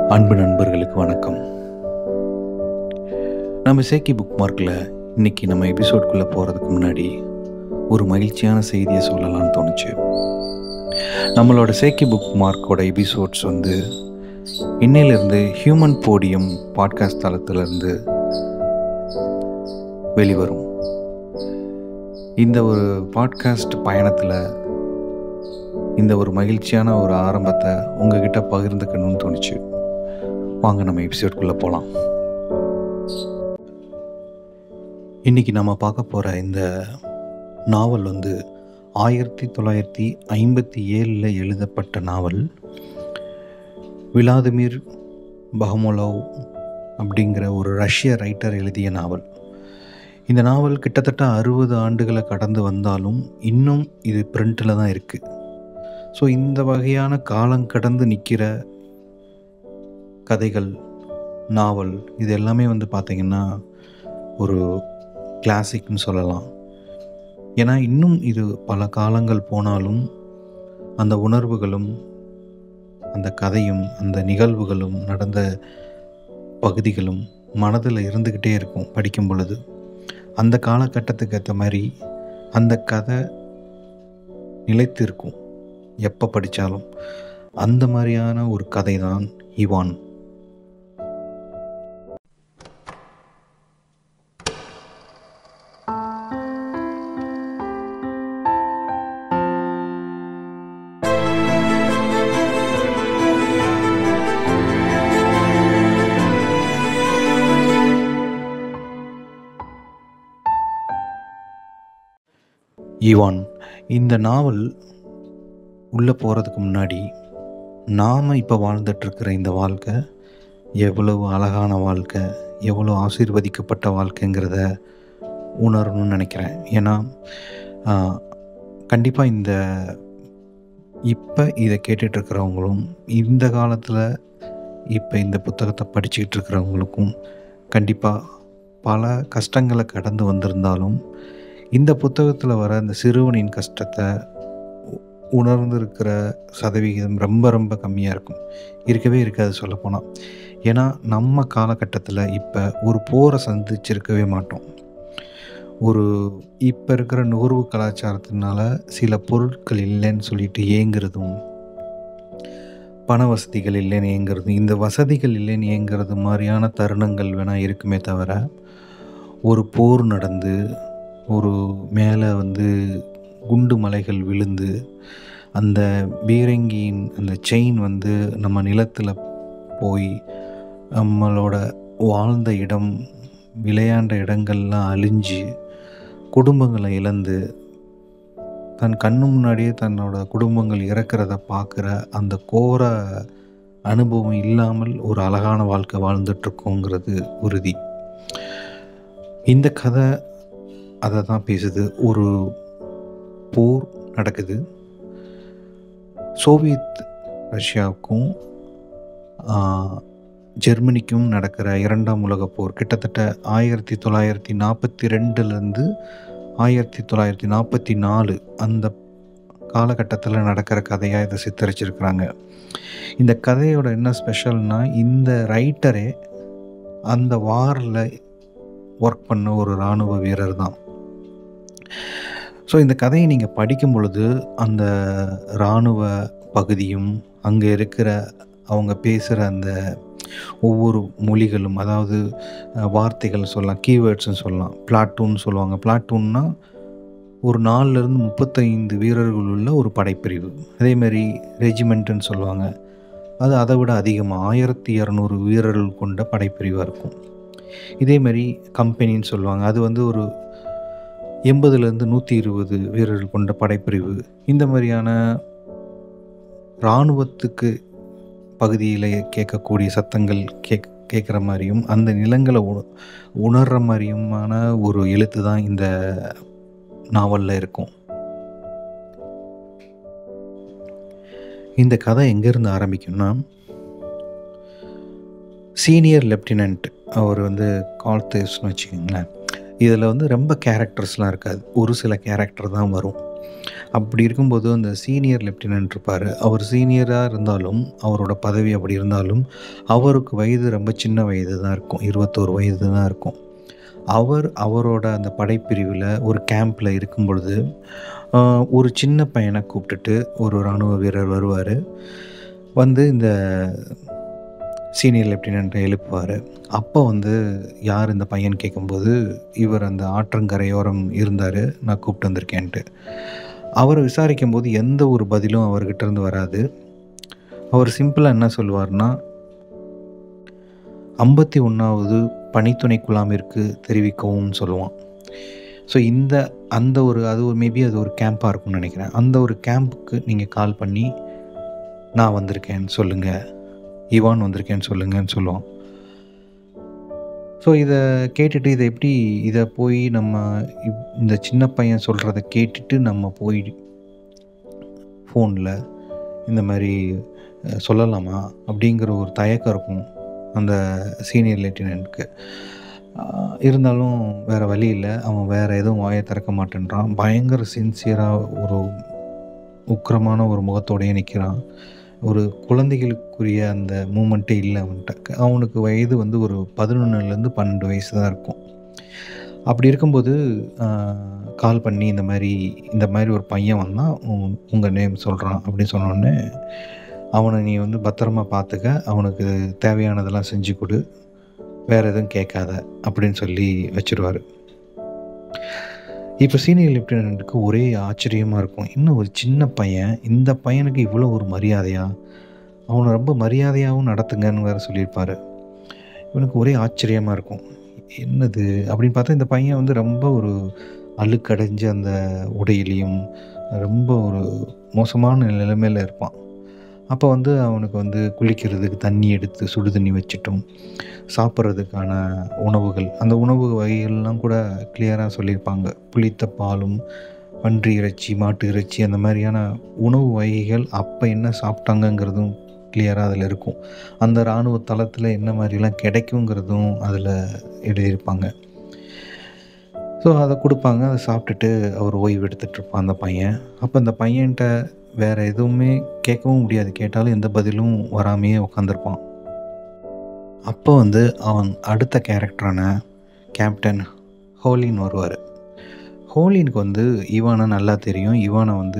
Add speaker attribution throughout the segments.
Speaker 1: அன்பு நண்பர்களுக்கு வணக்கம் நம்ம சேக்கி புக் மார்க்கில் இன்னைக்கு நம்ம எபிசோட்குள்ளே போகிறதுக்கு முன்னாடி ஒரு மகிழ்ச்சியான செய்தியை சொல்லலாம்னு தோணுச்சு நம்மளோட சேக்கி புக் மார்க்கோட எபிசோட்ஸ் வந்து இன்னையிலிருந்து ஹியூமன் போடியம் பாட்காஸ்ட் தளத்திலிருந்து வெளிவரும் இந்த ஒரு பாட்காஸ்ட் பயணத்தில் இந்த ஒரு மகிழ்ச்சியான ஒரு ஆரம்பத்தை உங்ககிட்ட பகிர்ந்துக்கணும்னு தோணுச்சு வாங்க நம்ம எபிசோட்குள்ளே போகலாம் இன்றைக்கி நம்ம பார்க்க போகிற இந்த நாவல் வந்து ஆயிரத்தி தொள்ளாயிரத்தி ஐம்பத்தி ஏழில் எழுதப்பட்ட நாவல் விளாதிமிர் பஹமோலோவ் அப்படிங்கிற ஒரு ரஷ்ய ரைட்டர் எழுதிய நாவல் இந்த நாவல் கிட்டத்தட்ட அறுபது ஆண்டுகளை கடந்து வந்தாலும் இன்னும் இது பிரிண்டில் தான் இருக்குது ஸோ இந்த வகையான காலம் கடந்து நிற்கிற கதைகள் நாவல் இது எல்லாமே வந்து பார்த்திங்கன்னா ஒரு கிளாசிக்னு சொல்லலாம் ஏன்னா இன்னும் இது பல காலங்கள் போனாலும் அந்த உணர்வுகளும் அந்த கதையும் அந்த நிகழ்வுகளும் நடந்த பகுதிகளும் மனதில் இருந்துக்கிட்டே இருக்கும் படிக்கும் பொழுது அந்த காலகட்டத்துக்கு ஏற்ற மாதிரி அந்த கதை நிலைத்து இருக்கும் எப்போ படித்தாலும் அந்த மாதிரியான ஒரு கதை தான் இவான் ஈவான் இந்த நாவல் உள்ளே போகிறதுக்கு முன்னாடி நாம் இப்போ வாழ்ந்துட்டுருக்கிற இந்த வாழ்க்கை எவ்வளவு அழகான வாழ்க்கை எவ்வளோ ஆசீர்வதிக்கப்பட்ட வாழ்க்கைங்கிறத உணரணும்னு நினைக்கிறேன் ஏன்னா கண்டிப்பாக இந்த இப்போ இதை கேட்டுட்ருக்கிறவங்களும் இந்த காலத்தில் இப்போ இந்த புத்தகத்தை படிச்சுக்கிட்டு இருக்கிறவங்களுக்கும் கண்டிப்பாக பல கஷ்டங்களை கடந்து வந்திருந்தாலும் இந்த புத்தகத்தில் வர இந்த சிறுவனின் கஷ்டத்தை உணர்ந்திருக்கிற சதவிகிதம் ரொம்ப ரொம்ப கம்மியாக இருக்கும் இருக்கவே இருக்காது சொல்லப்போனால் ஏன்னா நம்ம காலகட்டத்தில் இப்போ ஒரு போரை சந்திச்சிருக்கவே மாட்டோம் ஒரு இப்போ இருக்கிற நுகர்வு கலாச்சாரத்தினால சில பொருட்கள் இல்லைன்னு சொல்லிட்டு ஏங்குறதும் பண வசதிகள் இல்லைன்னு ஏங்குறதும் இந்த வசதிகள் இல்லைன்னு ஏங்குறது மாதிரியான தருணங்கள் வேணால் இருக்குமே தவிர ஒரு போர் நடந்து ஒரு மேலே வந்து குண்டு மலைகள் விழுந்து அந்த பீரங்கியின் அந்த செயின் வந்து நம்ம நிலத்தில் போய் நம்மளோட வாழ்ந்த இடம் விளையாண்ட இடங்கள்லாம் அழிஞ்சு குடும்பங்களை இழந்து தன் கண்ணு முன்னாடியே தன்னோட குடும்பங்கள் இறக்கிறத பார்க்குற அந்த கோர அனுபவம் இல்லாமல் ஒரு அழகான வாழ்க்கை வாழ்ந்துட்டுருக்கோங்கிறது உறுதி இந்த கதை அதை தான் பேசுது ஒரு போர் நடக்குது சோவியத் ரஷ்யாவுக்கும் ஜெர்மனிக்கும் நடக்கிற இரண்டாம் உலகப் போர் கிட்டத்தட்ட ஆயிரத்தி தொள்ளாயிரத்தி நாற்பத்தி ரெண்டுலேருந்து ஆயிரத்தி தொள்ளாயிரத்தி நாற்பத்தி நாலு அந்த காலகட்டத்தில் நடக்கிற கதையாக இதை சித்தரிச்சிருக்கிறாங்க இந்த கதையோட என்ன ஸ்பெஷல்னால் இந்த ரைட்டரே அந்த வாரில் ஒர்க் பண்ண ஒரு இராணுவ வீரர் தான் ஸோ இந்த கதையை நீங்கள் படிக்கும் பொழுது அந்த இராணுவ பகுதியும் அங்கே இருக்கிற அவங்க பேசுகிற அந்த ஒவ்வொரு மொழிகளும் அதாவது வார்த்தைகள் சொல்லலாம் கீவேர்ட்ஸ்னு சொல்லலாம் பிளாட்டூன் சொல்லுவாங்க பிளாட்டூன்னா ஒரு நாலுலேருந்து முப்பத்தைந்து வீரர்கள் உள்ள ஒரு படைப்பிரிவு அதேமாரி ரெஜிமெண்ட்டுன்னு சொல்லுவாங்க அது அதை விட அதிகமாக ஆயிரத்தி இரநூறு வீரர்கள் கொண்ட படைப்பிரிவாக இருக்கும் இதேமாரி கம்பெனின்னு சொல்லுவாங்க அது வந்து ஒரு எண்பதுலேருந்து நூற்றி இருபது வீரர்கள் கொண்ட படைப்பிரிவு இந்த மாதிரியான இராணுவத்துக்கு பகுதியில் கேட்கக்கூடிய சத்தங்கள் கேக் கேட்குற மாதிரியும் அந்த நிலங்களை உ உணர்கிற மாதிரியுமான ஒரு எழுத்து தான் இந்த நாவலில் இருக்கும் இந்த கதை எங்கேருந்து ஆரம்பிக்கும்னா சீனியர் லெப்டினன்ட் அவர் வந்து கால்தேஸ்னு வச்சுக்கோங்களேன் இதில் வந்து ரொம்ப கேரக்டர்ஸ்லாம் இருக்காது ஒரு சில கேரக்டர் தான் வரும் அப்படி இருக்கும்போது அந்த சீனியர் லெப்டினன்ட் இருப்பார் அவர் சீனியராக இருந்தாலும் அவரோட பதவி அப்படி இருந்தாலும் அவருக்கு வயது ரொம்ப சின்ன வயது தான் இருக்கும் இருபத்தோரு வயது தான் இருக்கும் அவர் அவரோட அந்த படைப்பிரிவில் ஒரு கேம்பில் இருக்கும் பொழுது ஆஹ், ஒரு சின்ன பையனை கூப்பிட்டுட்டு ஒரு இராணுவ வீரர் வருவார் வந்து இந்த சீனியர் லெப்டினண்ட்டை எழுப்புவார் அப்போ வந்து யார் இந்த பையன் கேட்கும்போது இவர் அந்த ஆற்றங்கரையோரம் இருந்தார் நான் கூப்பிட்டு வந்திருக்கேன்ட்டு அவரை விசாரிக்கும் போது எந்த ஒரு பதிலும் அவர்கிட்ட இருந்து வராது அவர் சிம்பிளாக என்ன சொல்லுவார்னா ஐம்பத்தி ஒன்றாவது பனித்துணை குழாமிற்கு தெரிவிக்கவும் சொல்லுவான் ஸோ இந்த அந்த ஒரு அது ஒரு மேபி அது ஒரு கேம்ப்பாக இருக்கும்னு நினைக்கிறேன் அந்த ஒரு கேம்புக்கு நீங்கள் கால் பண்ணி நான் வந்திருக்கேன்னு சொல்லுங்கள் இவான் வந்திருக்கேன்னு சொல்லுங்கன்னு சொல்லுவான் ஸோ இதை கேட்டுட்டு இதை எப்படி இதை போய் நம்ம இப்- இந்த சின்ன பையன் சொல்கிறத கேட்டுட்டு நம்ம போய் ஃபோனில் இந்த மாதிரி அஹ், சொல்லலாமா அப்படிங்கிற ஒரு தயக்கம் இருக்கும் அந்த சீனியர் லெப்டினன்ட்க்கு இருந்தாலும் வேறு வழி இல்லை அவன் வேறு எதுவும் வாயை திறக்க மாட்டேன்றான் பயங்கர சின்சியராக ஒரு உக்கிரமான ஒரு முகத்தோடயே நிற்கிறான் ஒரு குழந்தைகளுக்குரிய அந்த மூமெண்ட்டே இல்லை அவன்கிட்ட அவனுக்கு வயது வந்து ஒரு பதினொன்றுலேருந்து பன்னெண்டு வயசு தான் இருக்கும் அப்படி இருக்கும்போது கால் பண்ணி இந்த மாதிரி இந்த மாதிரி ஒரு பையன் வந்தான் உங்கள் நேம் சொல்கிறான் அப்படின்னு சொன்னோடனே அவனை நீ வந்து பத்திரமா பார்த்துக்க அவனுக்கு தேவையானதெல்லாம் செஞ்சு கொடு வேறு எதுவும் கேட்காத அப்படின்னு சொல்லி வச்சிருவார் இப்போ சீனியர் லெப்டினண்ட்டுக்கு ஒரே ஆச்சரியமாக இருக்கும் இன்னும் ஒரு சின்ன பையன் இந்த பையனுக்கு இவ்வளோ ஒரு மரியாதையா அவனை ரொம்ப மரியாதையாகவும் நடத்துங்கன்னு வேறு சொல்லியிருப்பாரு இவனுக்கு ஒரே ஆச்சரியமாக இருக்கும் என்னது அப்படின்னு பார்த்தா இந்த பையன் வந்து ரொம்ப ஒரு அழுக்கடைஞ்ச அந்த உடையிலையும் ரொம்ப ஒரு மோசமான நிலைமையில் இருப்பான் அப்போ வந்து அவனுக்கு வந்து குளிக்கிறதுக்கு தண்ணி எடுத்து சுடு தண்ணி வச்சுட்டும் சாப்பிட்றதுக்கான உணவுகள் அந்த உணவு வகைகள்லாம் கூட கிளியராக சொல்லியிருப்பாங்க புளித்த பாலும் பன்றி இறைச்சி மாட்டு இறைச்சி அந்த மாதிரியான உணவு வகைகள் அப்போ என்ன சாப்பிட்டாங்கங்கிறதும் கிளியராக அதில் இருக்கும் அந்த இராணுவ தளத்தில் என்ன மாதிரிலாம் கிடைக்குங்கிறதும் அதில் எழுதியிருப்பாங்க ஸோ அதை கொடுப்பாங்க அதை சாப்பிட்டுட்டு அவர் ஓய்வு எடுத்துகிட்டு இருப்பான் அந்த பையன் அப்போ அந்த பையன்கிட்ட வேறு எதுவுமே கேட்கவும் முடியாது கேட்டாலும் எந்த பதிலும் வராமையே உட்காந்துருப்பான் அப்போ வந்து அவன் அடுத்த கேரக்டரான கேப்டன் ஹோலின் வருவார் ஹோலினுக்கு வந்து இவானை நல்லா தெரியும் இவானை வந்து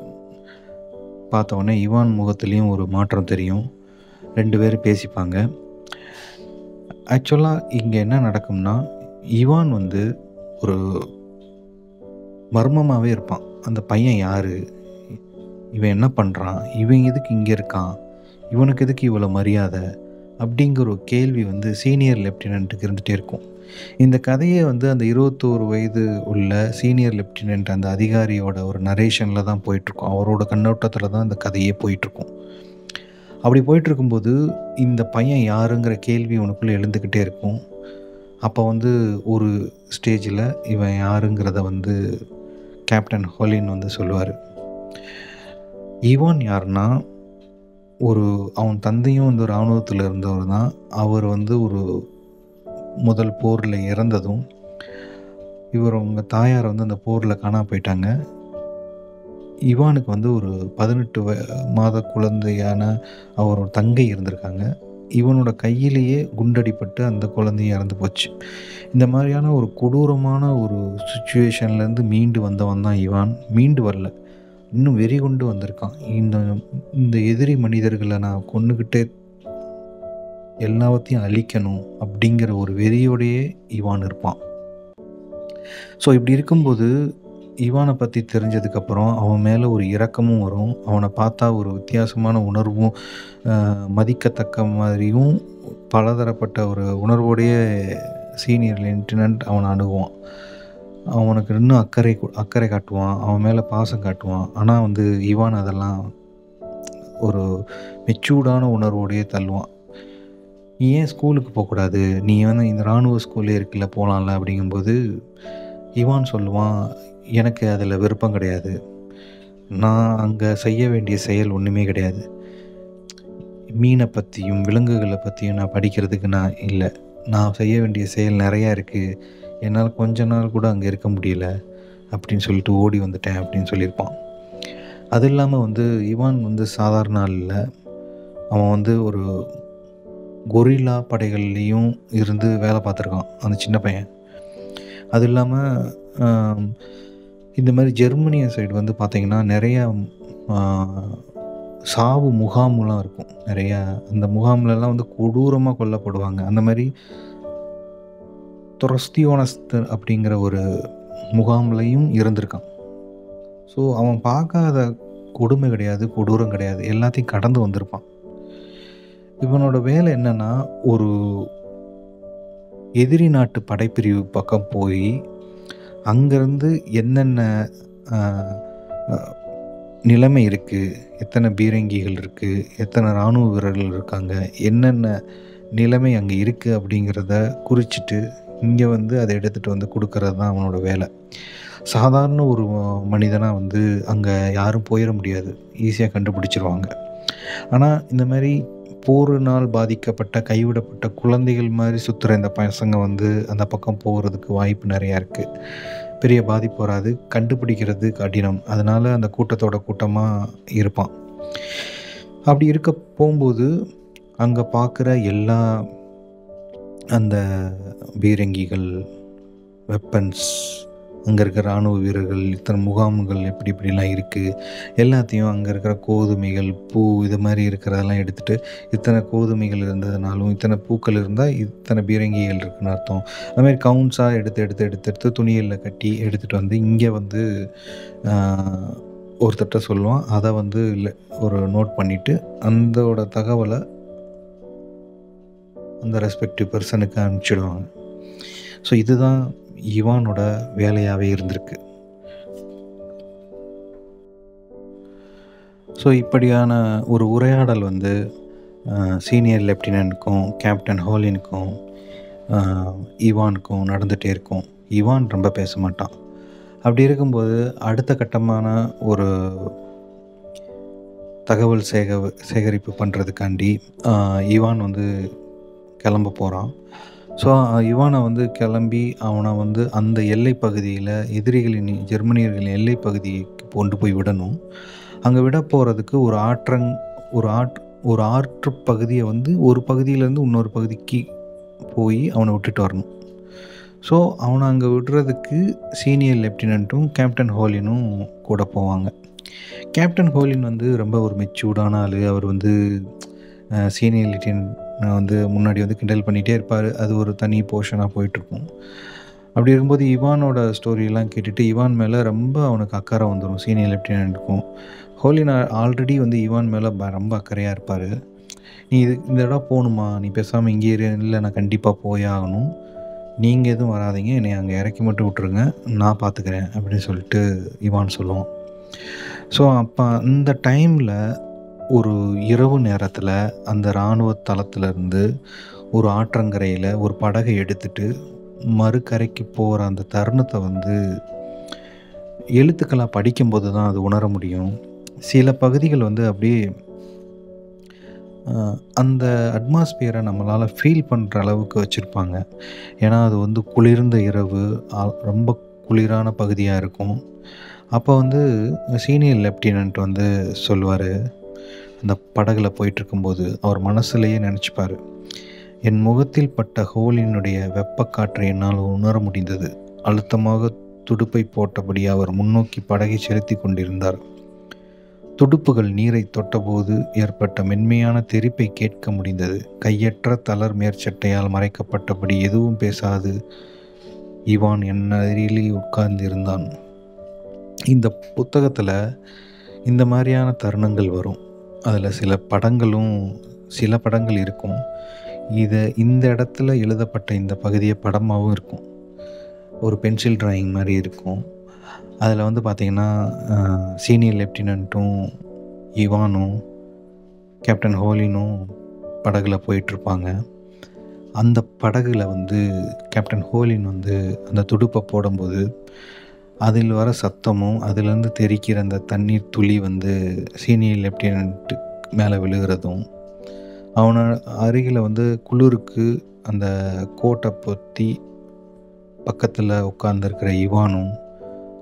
Speaker 1: பார்த்த உடனே இவான் முகத்துலேயும் ஒரு மாற்றம் தெரியும் ரெண்டு பேரும் பேசிப்பாங்க ஆக்சுவலாக இங்கே என்ன நடக்கும்னா இவான் வந்து ஒரு மர்மமாகவே இருப்பான் அந்த பையன் யார் இவன் என்ன பண்ணுறான் இவன் எதுக்கு இங்கே இருக்கான் இவனுக்கு எதுக்கு இவ்வளோ மரியாதை அப்படிங்கிற ஒரு கேள்வி வந்து சீனியர் லெப்டினண்ட்டுக்கு இருந்துகிட்டே இருக்கும் இந்த கதையை வந்து அந்த இருபத்தோரு வயது உள்ள சீனியர் லெப்டினன்ட் அந்த அதிகாரியோட ஒரு நரேஷனில் தான் போயிட்டுருக்கும் அவரோட கண்ணோட்டத்தில் தான் இந்த கதையே போயிட்டுருக்கும் அப்படி போயிட்டுருக்கும்போது இந்த பையன் யாருங்கிற கேள்வி உனக்குள்ளே எழுந்துக்கிட்டே இருக்கும் அப்போ வந்து ஒரு ஸ்டேஜில் இவன் யாருங்கிறத வந்து கேப்டன் ஹோலின் வந்து சொல்லுவார் ஈவான் யாருன்னா ஒரு அவன் தந்தையும் வந்து இராணுவத்தில் இருந்தவர் தான் அவர் வந்து ஒரு முதல் போரில் இறந்ததும் இவர் அவங்க தாயார் வந்து அந்த போரில் காணா போயிட்டாங்க இவானுக்கு வந்து ஒரு பதினெட்டு வ மாத குழந்தையான அவரோட தங்கை இருந்திருக்காங்க இவனோட கையிலேயே குண்டடிப்பட்டு அந்த குழந்தையும் இறந்து போச்சு இந்த மாதிரியான ஒரு கொடூரமான ஒரு சுச்சுவேஷன்லேருந்து மீண்டு வந்தவன் தான் இவான் மீண்டு வரல இன்னும் வெறி கொண்டு வந்திருக்கான் இந்த இந்த எதிரி மனிதர்களை நான் கொண்டுக்கிட்டே எல்லாவற்றையும் அழிக்கணும் அப்படிங்கிற ஒரு வெறியோடையே இவான் இருப்பான் ஸோ இப்படி இருக்கும்போது இவானை பற்றி தெரிஞ்சதுக்கப்புறம் அவன் மேலே ஒரு இரக்கமும் வரும் அவனை பார்த்தா ஒரு வித்தியாசமான உணர்வும் ஆஹ், மதிக்கத்தக்க மாதிரியும் பலதரப்பட்ட ஒரு உணர்வோடைய சீனியர் லெப்டினன்ட் அவனை அணுகுவான் அவனுக்கு இன்னும் அக்கறை கு- அக்கறை காட்டுவான் அவன் மேலே பாசம் காட்டுவான் ஆனால் வந்து இவான் அதெல்லாம் ஒரு மெச்சூர்டான உணர்வோடையே தள்ளுவான் நீ ஏன் ஸ்கூலுக்கு போகக்கூடாது நீ வந்து இந்த இராணுவ ஸ்கூல்லே இருக்குல்ல போகலாம்ல அப்படிங்கும்போது இவான் சொல்லுவான் எனக்கு அதில் விருப்பம் கிடையாது நான் அங்கே செய்ய வேண்டிய செயல் ஒன்றுமே கிடையாது மீனை பற்றியும் விலங்குகளை பற்றியும் நான் படிக்கிறதுக்கு நான் இல்லை நான் செய்ய வேண்டிய செயல் நிறையா இருக்குது என்னால் கொஞ்ச நாள் கூட அங்கே இருக்க முடியல அப்படின்னு சொல்லிட்டு ஓடி வந்துட்டேன் அப்படின்னு சொல்லியிருப்பான் அது இல்லாமல் வந்து இவான் வந்து சாதாரண ஆள் இல்ல அவன் வந்து ஒரு கொரில்லா படைகள்லேயும் இருந்து வேலை பார்த்துருக்கான் அந்த சின்ன பையன் அது இல்லாமல் இந்த மாதிரி ஜெர்மனிய சைடு வந்து பார்த்திங்கன்னா நிறையா ஆ, சாவு முகாம்லாம் இருக்கும் நிறையா அந்த முகாம்லலாம் வந்து கொடூரமாக கொல்லப்படுவாங்க அந்த மாதிரி தொரஸ்தியோனஸ்து அப்படிங்கிற ஒரு முகாம்லையும் இருந்திருக்கான் ஸோ அவன் பார்க்காத கொடுமை கிடையாது கொடூரம் கிடையாது எல்லாத்தையும் கடந்து வந்திருப்பான் இவனோட வேலை என்னன்னா ஒரு எதிரி நாட்டு படைப்பிரிவு பக்கம் போய் அங்கேருந்து என்னென்ன ஆஹ், ஆஹ், நிலைமை இருக்குது எத்தனை பீரங்கிகள் இருக்குது எத்தனை இராணுவ வீரர்கள் இருக்காங்க என்னென்ன நிலைமை அங்கே இருக்குது அப்படிங்கிறத குறிச்சிட்டு இங்கே வந்து அதை எடுத்துகிட்டு வந்து கொடுக்கறது தான் அவனோட வேலை சாதாரண ஒரு மனிதனாக வந்து அங்கே யாரும் போயிட முடியாது ஈஸியாக கண்டுபிடிச்சிருவாங்க ஆனால் இந்த மாதிரி போரினால் பாதிக்கப்பட்ட கைவிடப்பட்ட குழந்தைகள் மாதிரி சுற்றுற இந்த பசங்க வந்து அந்த பக்கம் போகிறதுக்கு வாய்ப்பு நிறையா இருக்குது பெரிய பாதிப்பு வராது கண்டுபிடிக்கிறது கடினம் அதனால் அந்த கூட்டத்தோட கூட்டமாக இருப்பான் அப்படி இருக்க போகும்போது அங்கே பார்க்குற எல்லா அந்த பீரங்கிகள் வெப்பன்ஸ் அங்கே இருக்கிற இராணுவ வீரர்கள் இத்தனை முகாம்கள் எப்படி இப்படிலாம் இருக்குது எல்லாத்தையும் அங்கே இருக்கிற கோதுமைகள் பூ இது மாதிரி இருக்கிறதெல்லாம் எடுத்துகிட்டு இத்தனை கோதுமைகள் இருந்ததுனாலும் இத்தனை பூக்கள் இருந்தால் இத்தனை பீரங்கிகள் இருக்குன்னு அர்த்தம் அது மாதிரி கவுன்ஸாக எடுத்து எடுத்து எடுத்து எடுத்து துணிகளில் கட்டி எடுத்துகிட்டு வந்து இங்கே வந்து ஆஹ், ஒருத்தர்கிட்ட சொல்லுவான் அதை வந்து le- ஒரு நோட் பண்ணிவிட்டு அந்தோட தகவலை அந்த ரெஸ்பெக்டிவ் பர்சனுக்கு அனுப்பிச்சிடுவாங்க ஸோ இதுதான் இவானோட வேலையாகவே இருந்திருக்கு ஸோ இப்படியான ஒரு உரையாடல் வந்து சீனியர் லெப்டினன்ட்க்கும் கேப்டன் ஹோலினுக்கும் இவானுக்கும் நடந்துகிட்டே இருக்கும் இவான் ரொம்ப பேச மாட்டான் அப்படி இருக்கும்போது அடுத்த கட்டமான ஒரு தகவல் சேக சேகரிப்பு பண்ணுறதுக்காண்டி இவான் வந்து கிளம்ப போகிறான் ஸோ இவானை வந்து கிளம்பி அவனை வந்து அந்த எல்லை பகுதியில் எதிரிகளின் ஜெர்மனியர்களின் எல்லை பகுதிக்கு கொண்டு போய் விடணும் அங்கே விட போகிறதுக்கு ஒரு ஆற்றங் ஒரு ஆட் ஒரு ஆற்று பகுதியை வந்து ஒரு பகுதியிலேருந்து இன்னொரு பகுதிக்கு போய் அவனை விட்டுட்டு வரணும் ஸோ அவனை அங்கே விடுறதுக்கு சீனியர் லெப்டினண்ட்டும் கேப்டன் ஹோலினும் கூட போவாங்க கேப்டன் ஹோலின் வந்து ரொம்ப ஒரு மெச்சூர்டான ஆள் அவர் வந்து சீனியர் லெப்டினன்ட் வந்து முன்னாடி வந்து கிண்டல் பண்ணிகிட்டே இருப்பார் அது ஒரு தனி போர்ஷனாக போயிட்டுருக்கும் அப்படி இருக்கும்போது இவானோட ஸ்டோரியெல்லாம் கேட்டுட்டு இவான் மேலே ரொம்ப அவனுக்கு அக்கறை வந்துடும் சீனியர் லெப்டினண்ட்டுக்கும் ஹோலின் ஆல்ரெடி வந்து இவான் மேலே ரொம்ப அக்கறையாக இருப்பார் நீ இது இந்த இடம் போகணுமா நீ பேசாமல் இங்கே இரு இல்லை நான் கண்டிப்பாக போயே ஆகணும் நீங்கள் எதுவும் வராதீங்க என்னை அங்கே இறக்கி மட்டும் விட்ருங்க நான் பார்த்துக்கிறேன் அப்படின்னு சொல்லிட்டு இவான் சொல்லுவான் ஸோ அப்போ அந்த டைமில் ஒரு இரவு நேரத்தில் அந்த இராணுவ தளத்துலேருந்து ஒரு ஆற்றங்கரையில் ஒரு படகை எடுத்துட்டு மறுகரைக்கு போகிற அந்த தருணத்தை வந்து எழுத்துக்களாக படிக்கும்போது தான் அது உணர முடியும் சில பகுதிகள் வந்து அப்படியே ஆஹ், அந்த அட்மாஸ்பியரை நம்மளால் ஃபீல் பண்ணுற அளவுக்கு வச்சுருப்பாங்க ஏன்னா அது வந்து குளிர்ந்த இரவு ஆ- ரொம்ப குளிரான பகுதியாக இருக்கும் அப்போ வந்து சீனியர் லெப்டினன்ட் வந்து சொல்லுவார் அந்த படகுல போயிட்டுருக்கும்போது அவர் மனசுலேயே நினச்சிப்பார் என் முகத்தில் பட்ட ஹோலினுடைய வெப்பக்காற்றை என்னால் உணர முடிந்தது அழுத்தமாக துடுப்பை போட்டபடி அவர் முன்னோக்கி படகை செலுத்தி கொண்டிருந்தார் துடுப்புகள் நீரை தொட்டபோது ஏற்பட்ட மென்மையான தெறிப்பை கேட்க முடிந்தது கையற்ற தளர் மேற்சட்டையால் மறைக்கப்பட்டபடி எதுவும் பேசாது இவான் என் அருகிலே உட்கார்ந்திருந்தான் இந்த புத்தகத்தில் இந்த மாதிரியான தருணங்கள் வரும் அதில் சில படங்களும் சில படங்கள் இருக்கும் இதை இந்த இடத்துல எழுதப்பட்ட இந்த பகுதியை படமாகவும் இருக்கும் ஒரு பென்சில் டிராயிங் மாதிரி இருக்கும் அதில் வந்து பார்த்திங்கன்னா சீனியர் லெப்டினண்ட்டும் இவானும் கேப்டன் ஹோலினும் படகுல போயிட்டுருப்பாங்க அந்த படகுல வந்து கேப்டன் ஹோலின் வந்து அந்த துடுப்பை போடும்போது அதில் வர சத்தமும் அதிலேருந்து தெரிக்கிற அந்த தண்ணீர் துளி வந்து சீனியர் லெப்டினன்ட்டு மேலே விழுகிறதும் அவனை அருகில் வந்து குளிருக்கு அந்த கோட்டை பொத்தி பக்கத்தில் உட்காந்துருக்கிற இவானும்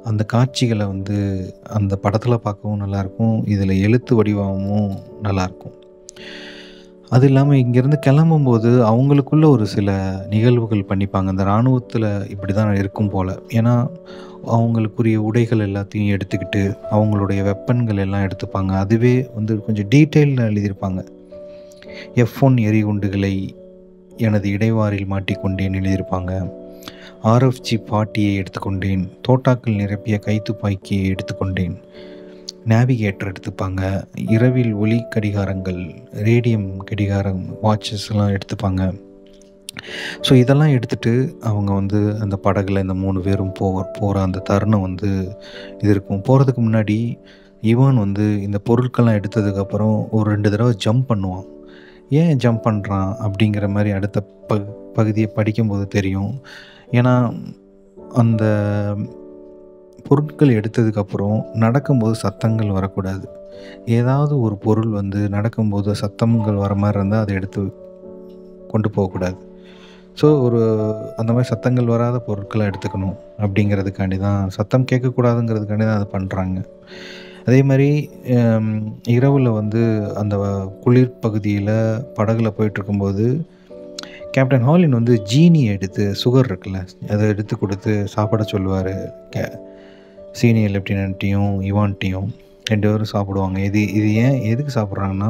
Speaker 1: அந்த காட்சிகளை வந்து அந்த படத்தில் பார்க்கவும் நல்லாயிருக்கும் இதில் எழுத்து வடிவமும் நல்லாயிருக்கும் அது இல்லாமல் இங்கேருந்து கிளம்பும்போது அவங்களுக்குள்ள ஒரு சில நிகழ்வுகள் பண்ணிப்பாங்க அந்த இராணுவத்தில் இப்படி தான் இருக்கும் போல் ஏன்னா அவங்களுக்குரிய உடைகள் எல்லாத்தையும் எடுத்துக்கிட்டு அவங்களுடைய வெப்பன்கள் எல்லாம் எடுத்துப்பாங்க அதுவே வந்து கொஞ்சம் டீட்டெயிலில் எழுதியிருப்பாங்க எஃப் ஒன் எரிகுண்டுகளை எனது இடைவாரில் மாட்டிக்கொண்டேன் எழுதியிருப்பாங்க ஆர்எஃப்ஜி பாட்டியை எடுத்துக்கொண்டேன் தோட்டாக்கள் நிரப்பிய கைத்துப்பாக்கியை எடுத்துக்கொண்டேன் நேவிகேட்டர் எடுத்துப்பாங்க இரவில் ஒளி கடிகாரங்கள் ரேடியம் கடிகாரம் வாட்சஸ் எல்லாம் எடுத்துப்பாங்க ஸோ இதெல்லாம் எடுத்துகிட்டு அவங்க வந்து அந்த படகுல இந்த மூணு பேரும் போ போகிற அந்த தருணம் வந்து இது இருக்கும் போகிறதுக்கு முன்னாடி இவான் வந்து இந்த பொருட்கள்லாம் எடுத்ததுக்கப்புறம் ஒரு ரெண்டு தடவை ஜம்ப் பண்ணுவான் ஏன் ஜம்ப் பண்ணுறான் அப்படிங்கிற மாதிரி அடுத்த ப பகுதியை படிக்கும்போது தெரியும் ஏன்னா அந்த பொருட்கள் எடுத்ததுக்கப்புறம் நடக்கும்போது சத்தங்கள் வரக்கூடாது ஏதாவது ஒரு பொருள் வந்து நடக்கும்போது சத்தங்கள் வர மாதிரி இருந்தால் அதை எடுத்து கொண்டு போகக்கூடாது ஸோ ஒரு அந்த மாதிரி சத்தங்கள் வராத பொருட்களை எடுத்துக்கணும் அப்படிங்கிறதுக்காண்டி தான் சத்தம் கேட்கக்கூடாதுங்கிறதுக்காண்டி தான் அதை பண்ணுறாங்க அதே மாதிரி இரவில் வந்து அந்த குளிர் பகுதியில் படகுல போயிட்டுருக்கும்போது கேப்டன் ஹாலின் வந்து ஜீனி எடுத்து சுகர் இருக்குல்ல அதை எடுத்து கொடுத்து சாப்பிட சொல்லுவார் கே சீனியர் லெப்டினன்ட்டையும் இவான்ட்டையும் ரெண்டு பேரும் சாப்பிடுவாங்க இது இது ஏன் எதுக்கு சாப்பிட்றாங்கன்னா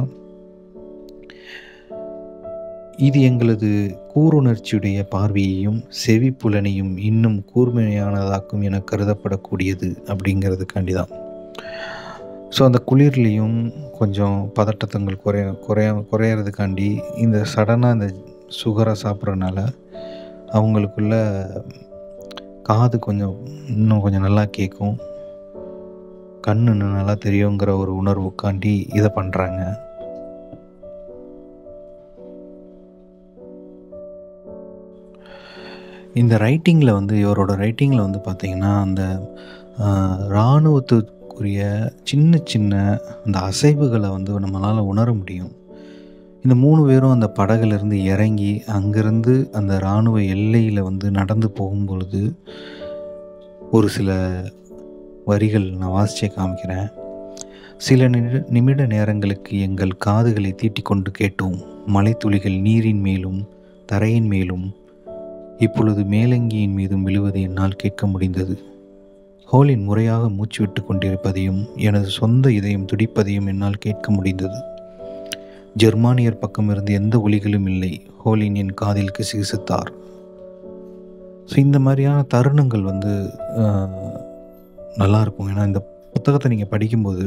Speaker 1: இது எங்களது கூருணர்ச்சியுடைய பார்வையையும் செவிப்புலனையும் இன்னும் கூர்மையானதாக்கும் என கருதப்படக்கூடியது அப்படிங்கிறதுக்காண்டி தான் ஸோ அந்த குளிர்லேயும் கொஞ்சம் பதட்டத்தங்கள் குறைய குறைய குறையிறதுக்காண்டி இந்த சடனாக இந்த சுகரை சாப்பிட்றனால அவங்களுக்குள்ள காது கொஞ்சம் இன்னும் கொஞ்சம் நல்லா கேட்கும் கண் இன்னும் நல்லா தெரியுங்கிற ஒரு உணர்வுக்காண்டி இதை பண்ணுறாங்க இந்த ரைட்டிங்கில் வந்து இவரோட ரைட்டிங்கில் வந்து பார்த்திங்கன்னா அந்த இராணுவத்துக்குரிய சின்ன சின்ன அந்த அசைவுகளை வந்து நம்மளால் உணர முடியும் இந்த மூணு பேரும் அந்த படகுலேருந்து இறங்கி அங்கேருந்து அந்த இராணுவ எல்லையில் வந்து நடந்து போகும்பொழுது ஒரு சில வரிகள் நான் வாசிச்சே காமிக்கிறேன் சில நிமிட நிமிட நேரங்களுக்கு எங்கள் காதுகளை தீட்டிக் கொண்டு கேட்டோம் மலைத்துளிகள் நீரின் மேலும் தரையின் மேலும் இப்பொழுது மேலங்கியின் மீதும் விழுவதை என்னால் கேட்க முடிந்தது ஹோலின் முறையாக மூச்சு விட்டு கொண்டிருப்பதையும் எனது சொந்த இதயம் துடிப்பதையும் என்னால் கேட்க முடிந்தது ஜெர்மானியர் பக்கமிருந்து எந்த ஒலிகளும் இல்லை ஹோலின் என் காதில் கிசுகிசுத்தார் ஸோ இந்த மாதிரியான தருணங்கள் வந்து நல்லாயிருக்கும் ஏன்னா இந்த புத்தகத்தை நீங்கள் படிக்கும்போது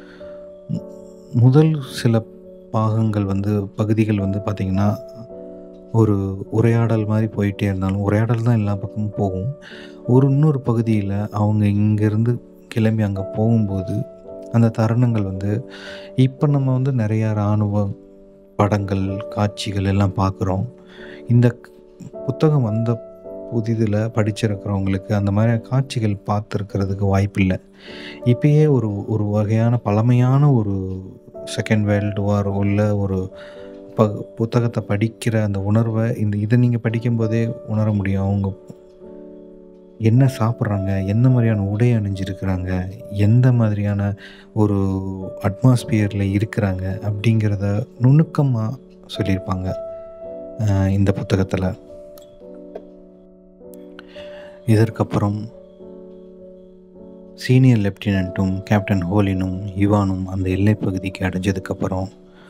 Speaker 1: முதல் சில பாகங்கள் வந்து பகுதிகள் வந்து பார்த்திங்கன்னா ஒரு உரையாடல் மாதிரி போயிட்டே இருந்தாலும் உரையாடல் தான் எல்லா பக்கமும் போகும் ஒரு இன்னொரு பகுதியில் அவங்க இங்கேருந்து கிளம்பி அங்கே போகும்போது அந்த தருணங்கள் வந்து இப்போ நம்ம வந்து நிறையா இராணுவ படங்கள் காட்சிகள் எல்லாம் பார்க்குறோம் இந்த புத்தகம் வந்த புதிதில் படிச்சிருக்கிறவங்களுக்கு அந்த மாதிரி காட்சிகள் பார்த்துருக்கிறதுக்கு வாய்ப்பில்லை இப்பயே ஒரு ஒரு வகையான பழமையான ஒரு செகண்ட் வேர்ல்டு வார் உள்ள ஒரு ப புத்தகத்தை படிக்கிற அந்த உணர்வை இந்த இதை நீங்கள் படிக்கும்போதே உணர முடியும் அவங்க என்ன சாப்பிட்றாங்க எந்த மாதிரியான உடை அணிஞ்சிருக்கிறாங்க எந்த மாதிரியான ஒரு அட்மாஸ்பியரில் இருக்கிறாங்க அப்படிங்கிறத நுணுக்கமாக சொல்லியிருப்பாங்க இந்த புத்தகத்தில் இதற்கப்புறம் சீனியர் லெப்டினண்ட்டும் கேப்டன் ஹோலினும் இவானும் அந்த எல்லைப்பகுதிக்கு அடைஞ்சதுக்கப்புறம்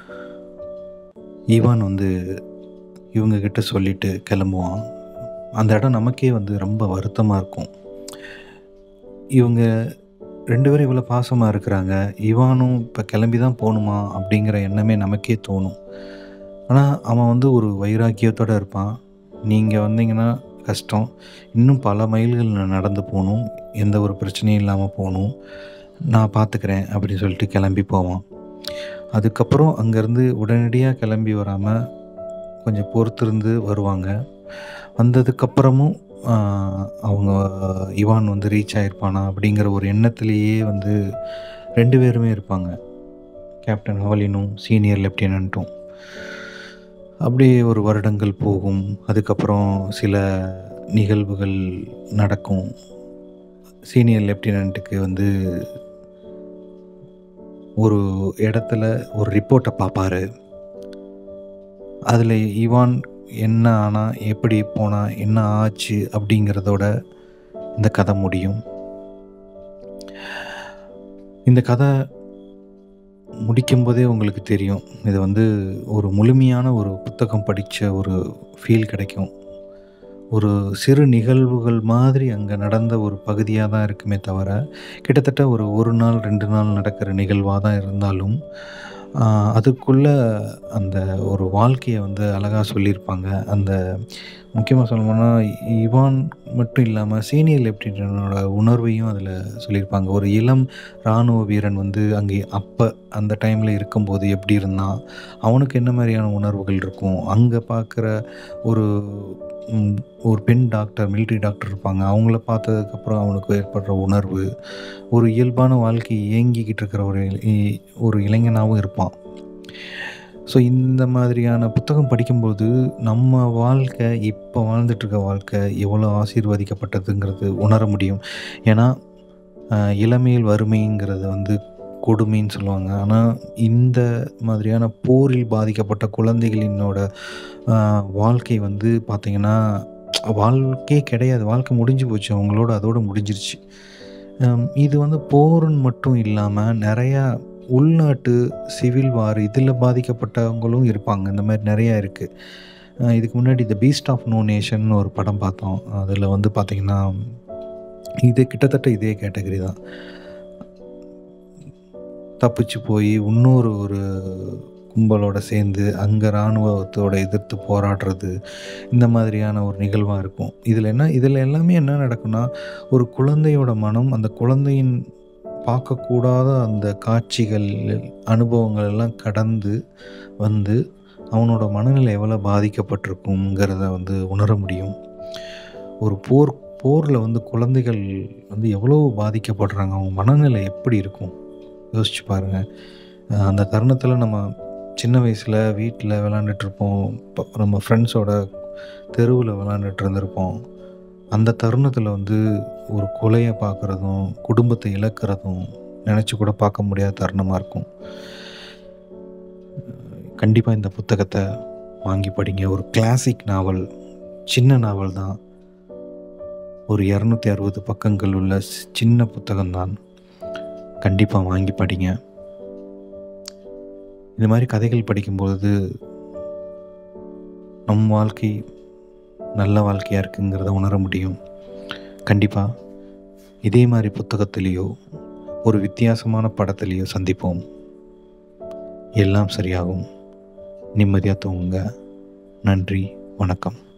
Speaker 1: ஈவான் வந்து இவங்கக்கிட்ட சொல்லிட்டு கிளம்புவான் அந்த இடம் நமக்கே வந்து ரொம்ப வருத்தமாக இருக்கும் இவங்க ரெண்டு பேரும் இவ்வளோ பாசமாக இருக்கிறாங்க இவானும் இப்போ கிளம்பி தான் போகணுமா அப்படிங்கிற எண்ணமே நமக்கே தோணும் ஆனால் அவன் வந்து ஒரு வைராக்கியத்தோடு இருப்பான் நீங்கள் வந்தீங்கன்னா கஷ்டம் இன்னும் பல மைல்கள் நான் நடந்து போகணும் எந்த ஒரு பிரச்சனையும் இல்லாமல் போகணும் நான் பார்த்துக்கிறேன் அப்படின்னு சொல்லிட்டு கிளம்பி போவான் அதுக்கப்புறம் அங்கேருந்து உடனடியாக கிளம்பி வராமல் கொஞ்சம் பொறுத்திருந்து வருவாங்க வந்ததுக்கப்புறமும் அவங்க இவான் வந்து ரீச் ஆகிருப்பானா அப்படிங்கிற ஒரு எண்ணத்துலேயே வந்து ரெண்டு பேருமே இருப்பாங்க கேப்டன் ஹாலினும் சீனியர் லெப்டினண்ட்டும் அப்படியே ஒரு வருடங்கள் போகும் அதுக்கப்புறம் சில நிகழ்வுகள் நடக்கும் சீனியர் லெப்டினண்ட்டுக்கு வந்து ஒரு இடத்துல ஒரு ரிப்போர்ட்டை பார்ப்பாரு அதில் இவான் என்ன ஆனால் எப்படி போனால் என்ன ஆச்சு அப்படிங்கிறதோட இந்த கதை முடியும் இந்த கதை முடிக்கும்போதே உங்களுக்கு தெரியும் இது வந்து ஒரு முழுமையான ஒரு புத்தகம் படித்த ஒரு ஃபீல் கிடைக்கும் ஒரு சிறு நிகழ்வுகள் மாதிரி அங்கே நடந்த ஒரு பகுதியாக தான் இருக்குமே தவிர கிட்டத்தட்ட ஒரு ஒரு நாள் ரெண்டு நாள் நடக்கிற நிகழ்வாக தான் இருந்தாலும் ஆஹ், அதுக்குள்ள அந்த ஒரு வாழ்க்கையை வந்து அழகாக சொல்லியிருப்பாங்க அந்த முக்கியமாக சொல்லணும்னா இவான் மட்டும் இல்லாமல் சீனியர் லெப்டினனோட உணர்வையும் அதில் சொல்லியிருப்பாங்க ஒரு இளம் இராணுவ வீரன் வந்து அங்கே அப்போ அந்த டைமில் இருக்கும்போது எப்படி இருந்தான் அவனுக்கு என்ன மாதிரியான உணர்வுகள் இருக்கும் அங்கே பார்க்குற ஒரு ம், ஒரு பெண் டாக்டர் மிலிட்ரி டாக்டர் இருப்பாங்க அவங்கள பார்த்ததுக்கப்புறம் அவனுக்கு ஏற்படுற உணர்வு ஒரு இயல்பான வாழ்க்கை இயங்கிக்கிட்டு இருக்கிற ஒரு இ- ஒரு இளைஞனாகவும் இருப்பான் ஸோ இந்த மாதிரியான புத்தகம் படிக்கும்போது நம்ம வாழ்க்கை இப்போ வாழ்ந்துட்டுருக்க வாழ்க்கை எவ்வளோ ஆசீர்வதிக்கப்பட்டதுங்கிறது உணர முடியும் ஏன்னா ஆஹ், இளமையில் வறுமைங்கிறது வந்து கொடுமைன்னு சொல்லுவாங்க ஆனால் இந்த மாதிரியான போரில் பாதிக்கப்பட்ட குழந்தைகளினோட ஆஹ், வாழ்க்கை வந்து பார்த்திங்கன்னா வாழ்க்கையே கிடையாது வாழ்க்கை முடிஞ்சு போச்சு அவங்களோட அதோட முடிஞ்சிருச்சு ஹம், இது வந்து போருன்னு மட்டும் இல்லாமல் நிறையா உள்நாட்டு சிவில் வார் இதில் பாதிக்கப்பட்டவங்களும் இருப்பாங்க இந்த மாதிரி நிறையா இருக்குது இதுக்கு முன்னாடி the beast of no nation ஒரு படம் பார்த்தோம் அதில் வந்து பார்த்திங்கன்னா இது கிட்டத்தட்ட இதே கேட்டகரி தான் தப்பிச்சு போய் இன்னொரு ஒரு கும்பலோட சேர்ந்து அங்கே இராணுவத்தோட எதிர்த்து போராடுறது இந்த மாதிரியான ஒரு நிகழ்வாக இருக்கும் இதில் என்ன இதில் எல்லாமே என்ன நடக்கும்னா ஒரு குழந்தையோட மனம் அந்த குழந்தையின் பார்க்கக்கூடாத அந்த காட்சிகள் அனுபவங்கள் எல்லாம் கடந்து வந்து அவனோட மனநிலை எவ்வளோ பாதிக்கப்பட்டிருக்குங்கிறத வந்து உணர முடியும் ஒரு போர் போரில் வந்து குழந்தைகள் வந்து எவ்வளோ பாதிக்கப்படுறாங்க அவங்க மனநிலை எப்படி இருக்கும் யோசிச்சு பாருங்கள் அஹ் அந்த தருணத்தில் நம்ம சின்ன வயசில் வீட்டில் விளாண்டுட்ருப்போம் நம்ம ஃப்ரெண்ட்ஸோட தெருவில் விளாண்டுட்டு இருந்திருப்போம் அந்த தருணத்தில் வந்து ஒரு கொலையை பார்க்குறதும் குடும்பத்தை இழக்கிறதும் நினச்சி கூட பார்க்க முடியாத தருணமாக இருக்கும் கண்டிப்பாக இந்த புத்தகத்தை வாங்கி படிங்க ஒரு கிளாசிக் நாவல் சின்ன நாவல் தான் ஒரு இரநூத்தி அறுபது பக்கங்கள் உள்ள சி- சின்ன புத்தகம்தான் கண்டிப்பாக வாங்கி படிங்க இந்த மாதிரி கதைகள் படிக்கும்பொழுது நம் வாழ்க்கை நல்ல வாழ்க்கையாக இருக்குங்கிறத உணர முடியும் கண்டிப்பாக இதே மாதிரி புத்தகத்திலேயோ ஒரு வித்தியாசமான படத்திலேயோ சந்திப்போம் எல்லாம் சரியாகும் நிம்மதியாக தூங்குங்க நன்றி வணக்கம்